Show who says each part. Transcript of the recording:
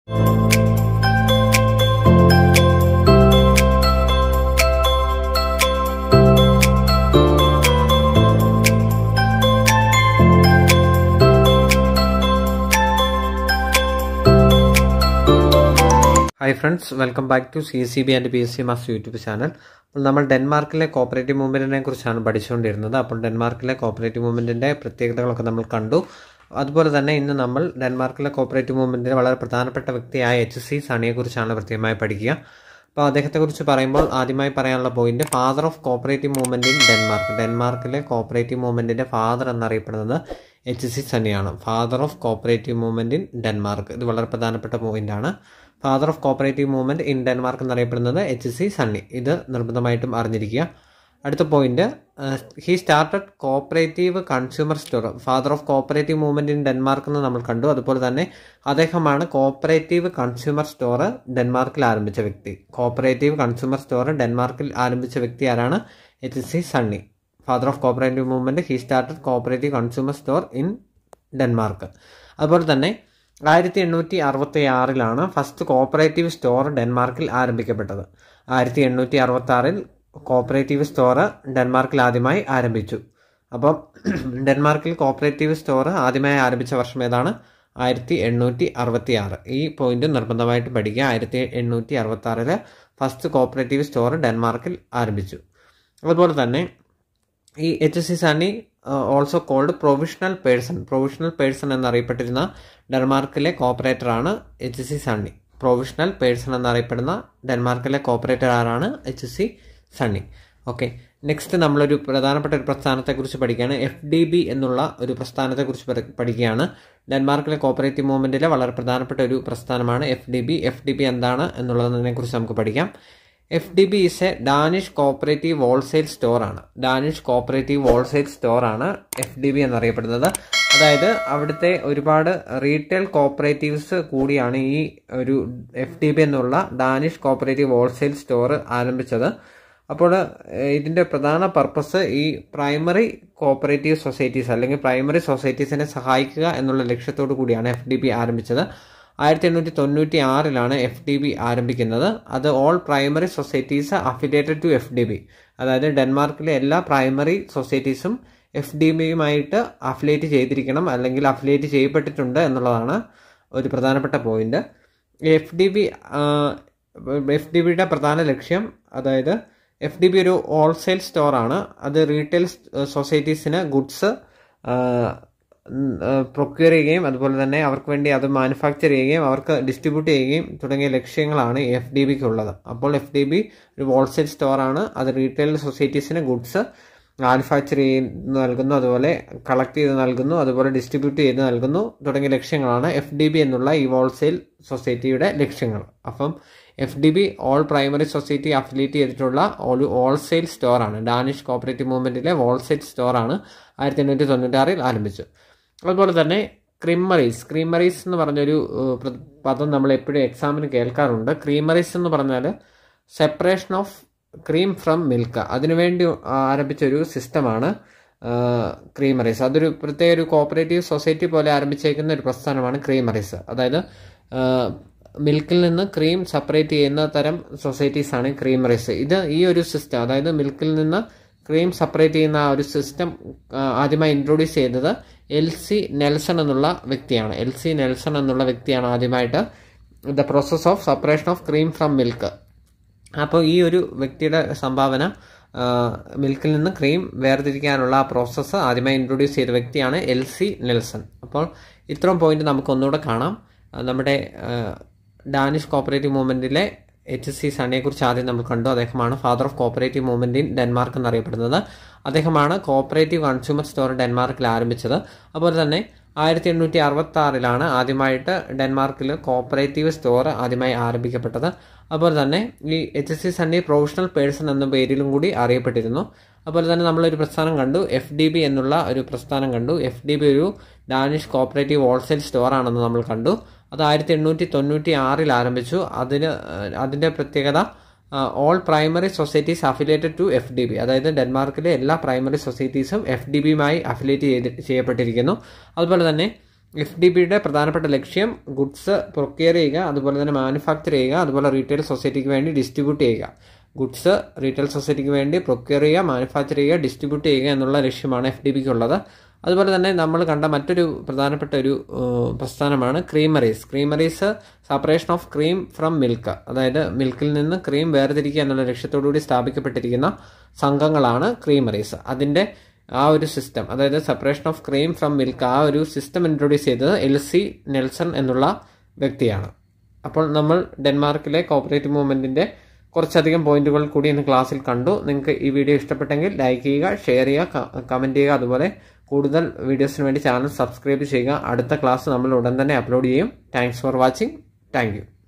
Speaker 1: hi friends welcome back to C C B and P S C mass YouTube channel അപ്പോൾ നമ്മൾ ഡെൻമാർക്കിലെ cooperative മൂവ്മെൻറ്റിനെ കുറിച്ചാണ് പഠിച്ചുകൊണ്ടിരുന്നത് അപ്പോൾ ഡെൻമാർക്കിലെ cooperative മൂവ്മെൻറ്റിൻ്റെ പ്രത്യേകതകളൊക്കെ നമ്മൾ കണ്ടു അതുപോലെ തന്നെ ഇന്ന് നമ്മൾ ഡെൻമാർക്കിലെ കോപ്പറേറ്റീവ് മൂവ്മെൻറ്റിൻ്റെ വളരെ പ്രധാനപ്പെട്ട വ്യക്തിയായ എച്ച് സി സണിയെക്കുറിച്ചാണ് പ്രത്യേകമായി പഠിക്കുക അപ്പോൾ അദ്ദേഹത്തെക്കുറിച്ച് പറയുമ്പോൾ ആദ്യമായി പറയാനുള്ള point father of cooperative movement in Denmark ഡെൻമാർക്കിലെ കോപ്പറേറ്റീവ് മൂവ്മെൻറ്റിൻ്റെ ഫാദർ എന്നറിയപ്പെടുന്നത് എച്ച് സി സണിയാണ് father of cooperative movement in Denmark ഇത് വളരെ പ്രധാനപ്പെട്ട പോയിന്റാണ് father of cooperative movement in Denmark എന്നറിയപ്പെടുന്നത് എച്ച് സി സണ്ണി ഇത് നിർബന്ധമായിട്ടും അറിഞ്ഞിരിക്കുക അടുത്ത point he started cooperative consumer store father of cooperative movement in Denmark എന്ന് നമ്മൾ കണ്ടു അതുപോലെ തന്നെ അദ്ദേഹമാണ് കോപ്പറേറ്റീവ് കൺസ്യൂമർ സ്റ്റോർ ഡെൻമാർക്കിൽ ആരംഭിച്ച വ്യക്തി കോപ്പറേറ്റീവ് കൺസ്യൂമർ സ്റ്റോർ ഡെൻമാർക്കിൽ ആരംഭിച്ച വ്യക്തി ആരാണ് H C Sonne father of cooperative movement he started cooperative consumer store in Denmark അതുപോലെ തന്നെ ആയിരത്തി എണ്ണൂറ്റി അറുപത്തി ആറിലാണ് ഫസ്റ്റ് കോപ്പറേറ്റീവ് സ്റ്റോർ ഡെൻമാർക്കിൽ ആരംഭിക്കപ്പെട്ടത് ആയിരത്തി എണ്ണൂറ്റി അറുപത്തി ആറിൽ കോപ്പറേറ്റീവ് സ്റ്റോർ ഡെൻമാർക്കിൽ ആദ്യമായി ആരംഭിച്ചു അപ്പം ഡെൻമാർക്കിൽ കോപ്പറേറ്റീവ് സ്റ്റോർ ആദ്യമായി ആരംഭിച്ച വർഷം ഏതാണ് ആയിരത്തി എണ്ണൂറ്റി അറുപത്തി ആറ് ഈ പോയിന്റ് നിർബന്ധമായിട്ട് പഠിക്കുക ആയിരത്തി എണ്ണൂറ്റി അറുപത്തി ആറില് ഫസ്റ്റ് കോപ്പറേറ്റീവ് സ്റ്റോർ ഡെൻമാർക്കിൽ ആരംഭിച്ചു അതുപോലെ തന്നെ ഈ H C Sonne also called provisional person provisional person എന്നറിയപ്പെട്ടിരുന്ന ഡെൻമാർക്കിലെ കോപ്പറേറ്ററാണ് H C Sonne provisional person എന്നറിയപ്പെടുന്ന ഡെൻമാർക്കിലെ കോപ്പറേറ്റർ ആരാണ് H C Sonne okay next നമ്മളൊരു പ്രധാനപ്പെട്ട ഒരു പ്രസ്ഥാനത്തെക്കുറിച്ച് പഠിക്കുകയാണ് എഫ് ഡി ബി എന്നുള്ള ഒരു പ്രസ്ഥാനത്തെക്കുറിച്ച് പഠിക്കുകയാണ് ഡെൻമാർക്കിലെ കോപ്പറേറ്റീവ് മൂവ്മെൻറ്റിലെ വളരെ പ്രധാനപ്പെട്ട ഒരു പ്രസ്ഥാനമാണ് F D B F D B എന്താണ് എന്നുള്ളതിനെക്കുറിച്ച് നമുക്ക് പഠിക്കാം F D B is a Danish cooperative wholesale store ആണ് ഡാനിഷ് കോപ്പറേറ്റീവ് ഹോൾസെയിൽ സ്റ്റോർ ആണ് എഫ് ഡി ബി എന്നറിയപ്പെടുന്നത് അതായത് അവിടുത്തെ ഒരുപാട് റീറ്റെയിൽ കോപ്പറേറ്റീവ്സ് കൂടിയാണ് ഈ ഒരു എഫ് ഡി ബി എന്നുള്ള ഡാനിഷ് കോപ്പറേറ്റീവ് ഹോൾസെയിൽ സ്റ്റോർ ആരംഭിച്ചത് അപ്പോൾ ഇതിൻ്റെ പ്രധാന പർപ്പസ് ഈ പ്രൈമറി കോപ്പറേറ്റീവ് സൊസൈറ്റീസ് അല്ലെങ്കിൽ പ്രൈമറി സൊസൈറ്റീസിനെ സഹായിക്കുക എന്നുള്ള ലക്ഷ്യത്തോടു കൂടിയാണ് എഫ് ഡി ബി ആരംഭിച്ചത് ആയിരത്തി എണ്ണൂറ്റി തൊണ്ണൂറ്റി ആറിലാണ് എഫ് ഡി ബി ആരംഭിക്കുന്നത് അത് all primary societies affiliated to F D B അതായത് ഡെൻമാർക്കിലെ എല്ലാ പ്രൈമറി സൊസൈറ്റീസും എഫ് ഡി ബിയുമായിട്ട് അഫിലിയേറ്റ് ചെയ്തിരിക്കണം അല്ലെങ്കിൽ അഫിലിയേറ്റ് ചെയ്യപ്പെട്ടിട്ടുണ്ട് എന്നുള്ളതാണ് ഒരു പ്രധാനപ്പെട്ട point F D B F D ബിയുടെ പ്രധാന ലക്ഷ്യം അതായത് എഫ് ഡി ബി ഒരു ഹോൾസെയിൽ സ്റ്റോറാണ് അത് റീറ്റെയിൽ സൊസൈറ്റീസിന് ഗുഡ്സ് പ്രൊക്യൂർ ചെയ്യുകയും അതുപോലെ തന്നെ അവർക്ക് വേണ്ടി അത് മാനുഫാക്ചർ ചെയ്യുകയും അവർക്ക് ഡിസ്ട്രിബ്യൂട്ട് ചെയ്യുകയും തുടങ്ങിയ ലക്ഷ്യങ്ങളാണ് എഫ് ഡി ബിക്ക് ഉള്ളത് അപ്പോൾ എഫ് ഡി ബി ഒരു ഹോൾസെയിൽ സ്റ്റോറാണ് അത് റീറ്റെയിൽ സൊസൈറ്റീസിന് ഗുഡ്സ് മാനുഫാക്ചർ ചെയ്ത് നൽകുന്നു അതുപോലെ കളക്ട് ചെയ്ത് നൽകുന്നു അതുപോലെ ഡിസ്ട്രിബ്യൂട്ട് ചെയ്ത് നൽകുന്നു തുടങ്ങിയ ലക്ഷ്യങ്ങളാണ് എഫ് ഡി ബി എന്നുള്ള ഈ ഹോൾസെയിൽ സൊസൈറ്റിയുടെ ലക്ഷ്യങ്ങൾ അപ്പം F D B all primary society affiliate ചെയ്തിട്ടുള്ള ഒരു ഹോൾസെയിൽ സ്റ്റോറാണ് ഡാനിഷ് കോപ്പറേറ്റീവ് മൂവ്മെൻറ്റിലെ ഹോൾസെയിൽ സ്റ്റോറാണ് ആയിരത്തി എണ്ണൂറ്റി തൊണ്ണൂറ്റാറിൽ ആരംഭിച്ചു അതുപോലെ തന്നെ ക്രീമറീസ് ക്രീമറീസ് എന്ന് പറഞ്ഞൊരു പദം നമ്മൾ എപ്പോഴും എക്സാമിന് കേൾക്കാറുണ്ട് ക്രീമറീസ് എന്ന് പറഞ്ഞാൽ separation of cream from milk അതിനുവേണ്ടി ആരംഭിച്ച ഒരു സിസ്റ്റമാണ് ക്രീമറീസ് അതൊരു പ്രത്യേക ഒരു കോപ്പറേറ്റീവ് സൊസൈറ്റി പോലെ ആരംഭിച്ചേക്കുന്ന ഒരു പ്രസ്ഥാനമാണ് ക്രീമറീസ് അതായത് മിൽക്കിൽ നിന്ന് ക്രീം സെപ്പറേറ്റ് ചെയ്യുന്ന തരം സൊസൈറ്റീസ് ആണ് ക്രീമറീസ് ഇത് ഈ ഒരു സിസ്റ്റം അതായത് മിൽക്കിൽ നിന്ന് ക്രീം സെപ്പറേറ്റ് ചെയ്യുന്ന ആ ഒരു സിസ്റ്റം ആദ്യമായി ഇൻട്രൊഡ്യൂസ് ചെയ്തത് എൽ സി നെൽസൺ എന്നുള്ള വ്യക്തിയാണ് എൽ സി നെൽസൺ എന്നുള്ള വ്യക്തിയാണ് ആദ്യമായിട്ട് the process of separation of cream from milk അപ്പോൾ ഈ ഒരു വ്യക്തിയുടെ സംഭാവന മിൽക്കിൽ നിന്ന് ക്രീം വേർതിരിക്കാനുള്ള ആ പ്രോസസ്സ് ആദ്യമായി ഇൻട്രൊഡ്യൂസ് ചെയ്ത വ്യക്തിയാണ് എൽ സി നെൽസൺ അപ്പോൾ ഇത്രയും പോയിന്റ് നമുക്ക് ഒന്നുകൂടെ കാണാം നമ്മുടെ ഡാനിഷ് കോപ്പറേറ്റീവ് മൂവ്മെൻറ്റിലെ എച്ച് സി സണ്ണിയെക്കുറിച്ച് ആദ്യം നമ്മൾ കണ്ടു അദ്ദേഹമാണ് father of cooperative movement in Denmark എന്നറിയപ്പെടുന്നത് അദ്ദേഹമാണ് കോപ്പറേറ്റീവ് കൺസ്യൂമർ സ്റ്റോർ ഡെൻമാർക്കിൽ ആരംഭിച്ചത് അതുപോലെ തന്നെ ആയിരത്തി എണ്ണൂറ്റി അറുപത്തി ആറിലാണ് ആദ്യമായിട്ട് ഡെൻമാർക്കിൽ കോപ്പറേറ്റീവ് സ്റ്റോർ ആദ്യമായി ആരംഭിക്കപ്പെട്ടത് അതുപോലെ തന്നെ ഈ H C Sonne professional person എന്ന പേരിലും കൂടി അറിയപ്പെട്ടിരുന്നു അതുപോലെ തന്നെ നമ്മളൊരു പ്രസ്ഥാനം കണ്ടു എഫ് ഡി ബി എന്നുള്ള ഒരു പ്രസ്ഥാനം കണ്ടു എഫ് ഡി ബി ഒരു ഡാനിഷ് കോപ്പറേറ്റീവ് ഹോൾസെയിൽ സ്റ്റോർ ആണെന്ന് നമ്മൾ കണ്ടു അത് ആയിരത്തി എണ്ണൂറ്റി തൊണ്ണൂറ്റി ആറിൽ ആരംഭിച്ചു അതിന് അതിൻ്റെ പ്രത്യേകത all primary societies affiliated to F D B അതായത് ഡെൻമാർക്കിലെ എല്ലാ പ്രൈമറി സൊസൈറ്റീസും എഫ് ഡി ബിയുമായി അഫിലിയേറ്റ് ചെയ്ത് ചെയ്യപ്പെട്ടിരിക്കുന്നു അതുപോലെ തന്നെ എഫ് ഡി ബിയുടെ പ്രധാനപ്പെട്ട ലക്ഷ്യം ഗുഡ്സ് പ്രൊക്യൂർ ചെയ്യുക അതുപോലെ തന്നെ മാനുഫാക്ചർ ചെയ്യുക അതുപോലെ റീറ്റെയിൽ സൊസൈറ്റിക്ക് വേണ്ടി ഡിസ്ട്രിബ്യൂട്ട് ചെയ്യുക ഗുഡ്സ് റീറ്റെയിൽ സൊസൈറ്റിക്ക് വേണ്ടി പ്രൊക്യൂർ ചെയ്യുക മാനുഫാക്ചർ ചെയ്യുക ഡിസ്ട്രിബ്യൂട്ട് ചെയ്യുക എന്നുള്ള ലക്ഷ്യമാണ് എഫ് ഡി ബിക്ക് ഉള്ളത് അതുപോലെ തന്നെ നമ്മൾ കണ്ട മറ്റൊരു പ്രധാനപ്പെട്ട ഒരു പ്രസ്ഥാനമാണ് creameries creameries separation of cream from milk അതായത് മിൽക്കിൽ നിന്ന് ക്രീം വേർതിരിക്കുക എന്നുള്ള ലക്ഷ്യത്തോടുകൂടി സ്ഥാപിക്കപ്പെട്ടിരിക്കുന്ന സംഘങ്ങളാണ് ക്രീമറീസ് അതിൻ്റെ ആ ഒരു സിസ്റ്റം അതായത് separation of cream from milk ആ ഒരു സിസ്റ്റം ഇൻട്രൊഡ്യൂസ് ചെയ്തത് എൽ സി നെൽസൺ എന്നുള്ള വ്യക്തിയാണ് അപ്പോൾ നമ്മൾ ഡെൻമാർക്കിലെ കോപ്പറേറ്റീവ് മൂവ്മെൻറ്റിൻ്റെ കുറച്ചധികം പോയിന്റുകൾ കൂടി ഇന്ന് ക്ലാസ്സിൽ കണ്ടു നിങ്ങൾക്ക് ഈ വീഡിയോ ഇഷ്ടപ്പെട്ടെങ്കിൽ ലൈക്ക് ചെയ്യുക ഷെയർ ചെയ്യുക കമൻറ്റ് ചെയ്യുക അതുപോലെ കൂടുതൽ വീഡിയോസിന് വേണ്ടി ചാനൽ സബ്സ്ക്രൈബ് ചെയ്യുക അടുത്ത ക്ലാസ് നമ്മൾ ഉടൻ തന്നെ അപ്ലോഡ് ചെയ്യും താങ്ക്സ് ഫോർ വാച്ചിങ് താങ്ക്